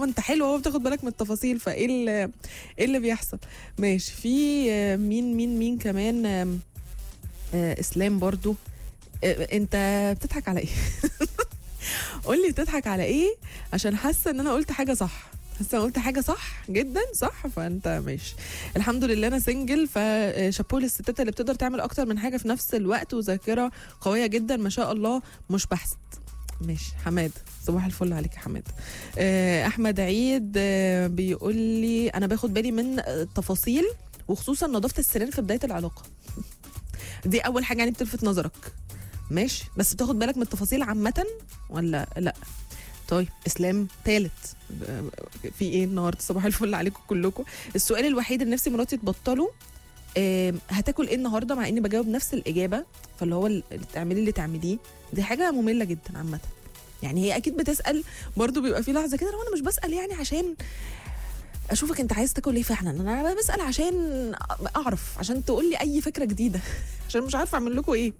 انت حلو اهو بتاخد بالك من التفاصيل فايه اللي ايه اللي بيحصل ماشي في آه، مين مين مين كمان آم، آه، اسلام برضو آه، انت بتضحك على ايه قول لي بتضحك على ايه عشان حاسه ان انا قلت حاجه صح حاسه أنا قلت حاجه صح جدا صح فانت ماشي الحمد لله انا سنجل فشابو للستات اللي بتقدر تعمل اكتر من حاجه في نفس الوقت وذاكره قويه جدا ما شاء الله مش بحسد ماشي حماد صباح الفل عليك يا حماد آه، احمد عيد آه، بيقول لي انا باخد بالي من التفاصيل وخصوصا نظافه السنان في بدايه العلاقه دي اول حاجه يعني بتلفت نظرك ماشي بس بتاخد بالك من التفاصيل عامه ولا لا طيب اسلام ثالث في ايه النهارده صباح الفل عليكم كلكم السؤال الوحيد اللي نفسي مراتي تبطله آم، هتاكل ايه النهارده مع اني بجاوب نفس الاجابه فاللي هو اللي تعملي اللي تعمليه دي حاجه ممله جدا عامه يعني هي اكيد بتسال برضو بيبقى في لحظه كده لو انا مش بسال يعني عشان اشوفك انت عايز تاكل ايه فعلا انا بسال عشان اعرف عشان تقول لي اي فكره جديده عشان مش عارفه اعمل لكم ايه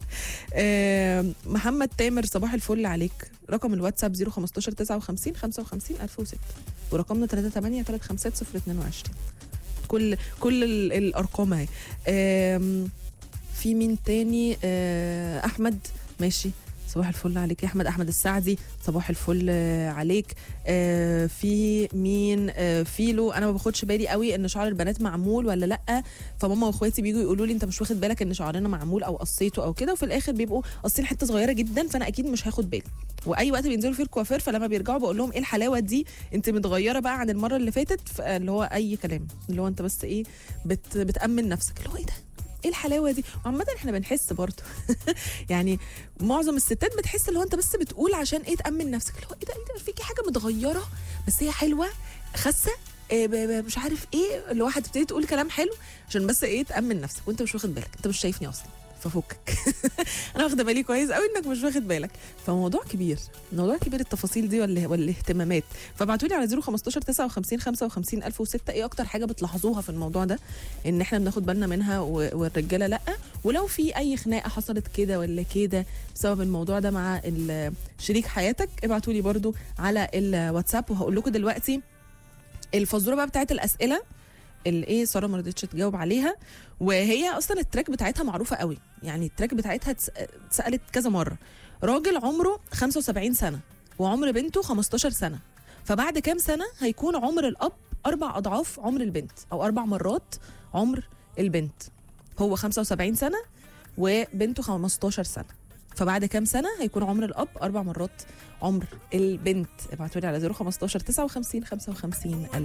آه محمد تامر صباح الفل عليك رقم الواتساب 015 59 55 1006 ورقمنا 38 350 022 كل كل ال- الارقام اهي آم، في مين تاني آه احمد ماشي صباح الفل عليك يا احمد احمد السعدي صباح الفل آه، عليك آه في مين آه فيلو انا ما باخدش بالي قوي ان شعر البنات معمول ولا لا فماما واخواتي بيجوا يقولوا لي انت مش واخد بالك ان شعرنا معمول او قصيته او كده وفي الاخر بيبقوا قاصين حته صغيره جدا فانا اكيد مش هاخد بالي واي وقت بينزلوا فيه الكوافير فلما بيرجعوا بقول لهم ايه الحلاوه دي انت متغيره بقى عن المره اللي فاتت ف- اللي هو اي كلام اللي هو انت بس ايه بت بتامن نفسك اللي هو ايه ده ايه الحلاوه دي وعامه احنا بنحس برضه يعني معظم الستات بتحس اللي هو انت بس بتقول عشان ايه تامن نفسك اللي هو ايه ده ايه ده فيكي حاجه متغيره بس هي حلوه خاسه إيه ب- ب- مش عارف ايه اللي هو هتبتدي تقول كلام حلو عشان بس ايه تامن نفسك وانت مش واخد بالك انت مش شايفني اصلا ففكك انا واخده بالي كويس قوي انك مش واخد بالك فموضوع كبير موضوع كبير التفاصيل دي ولا ولا الاهتمامات فابعتوا لي على 015 59 55 1006 ايه اكتر حاجه بتلاحظوها في الموضوع ده ان احنا بناخد بالنا منها و- والرجاله لا ولو في اي خناقه حصلت كده ولا كده بسبب الموضوع ده مع ال- شريك حياتك ابعتوا لي برده على الواتساب وهقول لكم دلوقتي الفزوره بقى بتاعت الاسئله اللي ايه ساره ما رضتش تجاوب عليها وهي اصلا التراك بتاعتها معروفه قوي يعني التراك بتاعتها اتس- اتسالت كذا مره راجل عمره 75 سنه وعمر بنته 15 سنه فبعد كام سنه هيكون عمر الاب اربع اضعاف عمر البنت او اربع مرات عمر البنت هو 75 سنه وبنته 15 سنه فبعد كام سنه هيكون عمر الاب اربع مرات عمر البنت ابعتوا لي على 015 59 55